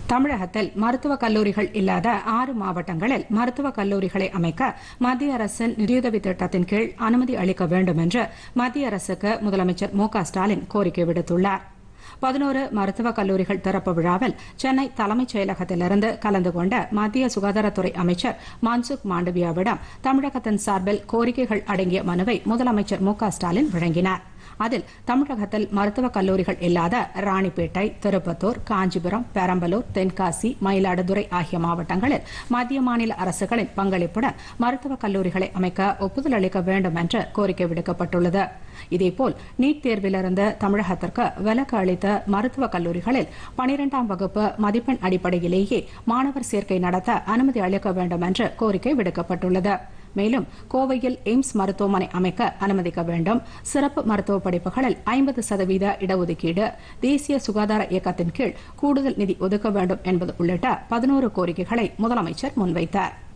தமிழகத்தில் மருத்துவக் கல்லூரிகள் இல்லாத ஆறு மாவட்டங்களில் மருத்துவக் கல்லூரிகளை அமைக்க மத்திய அரசின் நிதியுதவி திட்டத்தின் கீழ் அனுமதி அளிக்க வேண்டும் என்று மத்திய அரசுக்கு முதலமைச்சர் மு க ஸ்டாலின் கோரிக்கை விடுத்துள்ளார் பதினோரு மருத்துவக் கல்லூரிகள் திறப்பு விழாவில் சென்னை தலைமைச் செயலகத்திலிருந்து கலந்து கொண்ட மத்திய சுகாதாரத்துறை அமைச்சர் மன்சுக் மாண்டவியாவிடம் தமிழகத்தின் சார்பில் கோரிக்கைகள் அடங்கிய மனுவை முதலமைச்சர் மு க ஸ்டாலின் வழங்கினார் அதில் தமிழகத்தில் மருத்துவக் கல்லூரிகள் இல்லாத ராணிப்பேட்டை திருப்பத்தூர் காஞ்சிபுரம் பெரம்பலூர் தென்காசி மயிலாடுதுறை ஆகிய மாவட்டங்களில் மத்திய மாநில அரசுகளின் பங்களிப்புடன் மருத்துவக் கல்லூரிகளை அமைக்க ஒப்புதல் அளிக்க வேண்டும் என்று கோரிக்கை விடுக்கப்பட்டுள்ளது இதேபோல் நீட் தேர்விலிருந்து தமிழகத்திற்கு விலக்கு அளித்த மருத்துவக் கல்லூரிகளில் பனிரெண்டாம் வகுப்பு மதிப்பெண் அடிப்படையிலேயே மாணவர் சேர்க்கை நடத்த அனுமதி அளிக்க வேண்டும் என்று கோரிக்கை விடுக்கப்பட்டுள்ளது மேலும் கோவையில் எய்ம்ஸ் மருத்துவமனை அமைக்க அனுமதிக்க வேண்டும் சிறப்பு மருத்துவ படிப்புகளில் ஐம்பது சதவீத இடஒதுக்கீடு தேசிய சுகாதார இயக்கத்தின் கீழ் கூடுதல் நிதி ஒதுக்க வேண்டும் என்பது உள்ளிட்ட பதினோரு கோரிக்கைகளை முதலமைச்சர் முன்வைத்தாா்